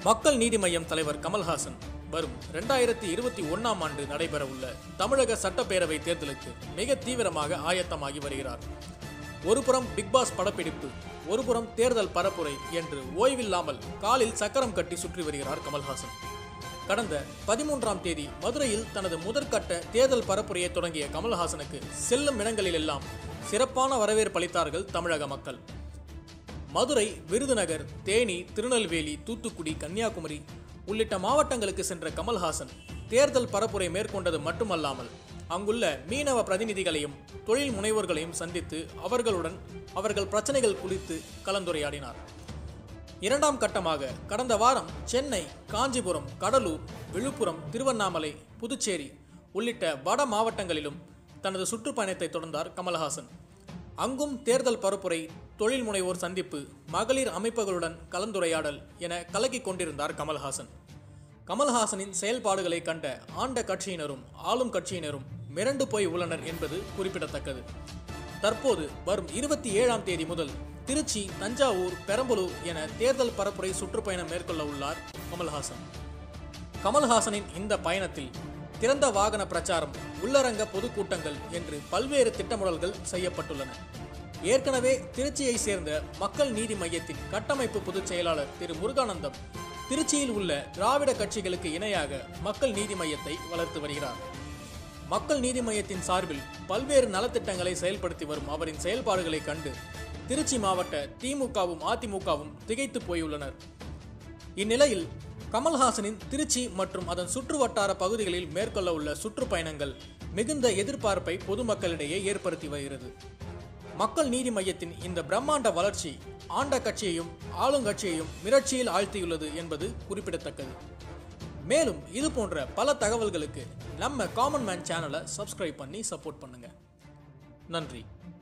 மக்கள் நீதி மய்யம் தலைவர் கமல்ஹாசன் வரும் ரெண்டாயிரத்தி இருபத்தி ஒன்னாம் ஆண்டு நடைபெறவுள்ள தமிழக சட்டப்பேரவை தேர்தலுக்கு மிக தீவிரமாக ஆயத்தமாகி வருகிறார் ஒருபுறம் பிக்பாஸ் படப்பிடிப்பு ஒருபுறம் தேர்தல் பரப்புரை என்று ஓய்வில்லாமல் காலில் சக்கரம் கட்டி சுற்றி வருகிறார் கமல்ஹாசன் கடந்த பதிமூன்றாம் தேதி மதுரையில் தனது முதற்கட்ட தேர்தல் பரப்புரையை தொடங்கிய கமல்ஹாசனுக்கு செல்லும் இடங்களிலெல்லாம் சிறப்பான வரவேற்பு அளித்தார்கள் தமிழக மக்கள் மதுரை விருதுநகர் தேனி திருநெல்வேலி தூத்துக்குடி கன்னியாகுமரி உள்ளிட்ட மாவட்டங்களுக்கு சென்ற கமல்ஹாசன் தேர்தல் பரப்புரை மேற்கொண்டது மட்டுமல்லாமல் அங்குள்ள மீனவ பிரதிநிதிகளையும் தொழில் முனைவோர்களையும் சந்தித்து அவர்களுடன் அவர்கள் பிரச்சனைகள் குறித்து கலந்துரையாடினார் இரண்டாம் கட்டமாக கடந்த வாரம் சென்னை காஞ்சிபுரம் கடலூர் விழுப்புரம் திருவண்ணாமலை புதுச்சேரி உள்ளிட்ட வட மாவட்டங்களிலும் தனது சுற்றுப்பயணத்தை தொடர்ந்தார் கமல்ஹாசன் அங்கும் தேர்தல் பரப்புரை தொழில் முனைவோர் சந்திப்பு மகளிர் அமைப்புகளுடன் கலந்துரையாடல் என கலக்கிக் கொண்டிருந்தார் கமல்ஹாசன் கமல்ஹாசனின் செயல்பாடுகளை கண்ட ஆண்ட கட்சியினரும் ஆளும் கட்சியினரும் மிரண்டு போய் உள்ளனர் என்பது குறிப்பிடத்தக்கது தற்போது வரும் இருபத்தி ஏழாம் தேதி முதல் திருச்சி தஞ்சாவூர் பெரம்பலூர் என தேர்தல் பரப்புரை சுற்றுப்பயணம் மேற்கொள்ள உள்ளார் கமல்ஹாசன் கமல்ஹாசனின் இந்த பயணத்தில் திறந்த வாகன பிரச்சாரம் உள்ளரங்க பொதுக்கூட்டங்கள் என்று பல்வேறு திட்டமிடல்கள் செய்யப்பட்டுள்ளன ஏற்கனவே திருச்சியை சேர்ந்த மக்கள் நீதி மையத்தின் கட்டமைப்பு பொதுச் செயலாளர் திரு முருகானந்தம் திருச்சியில் உள்ள திராவிட கட்சிகளுக்கு இணையாக மக்கள் நீதி மையத்தை வளர்த்து வருகிறார் மக்கள் நீதி மையத்தின் சார்பில் பல்வேறு நலத்திட்டங்களை செயல்படுத்தி வரும் அவரின் செயல்பாடுகளை கண்டு திருச்சி மாவட்ட திமுகவும் அதிமுகவும் திகைத்து போயுள்ளனர் இந்நிலையில் கமல்ஹாசனின் திருச்சி மற்றும் அதன் சுற்றுவட்டார பகுதிகளில் மேற்கொள்ள உள்ள சுற்றுப்பயணங்கள் மிகுந்த எதிர்பார்ப்பை பொதுமக்களிடையே ஏற்படுத்தி வருகிறது மக்கள் நீதி மையத்தின் இந்த பிரம்மாண்ட வளர்ச்சி ஆண்ட கட்சியையும் ஆளுங்கட்சியையும் மிரட்சியில் ஆழ்த்தியுள்ளது என்பது குறிப்பிடத்தக்கது மேலும் இது போன்ற பல தகவல்களுக்கு நம்ம காமன் மேன் சேனலை சப்ஸ்கிரைப் பண்ணி சப்போர்ட் பண்ணுங்க நன்றி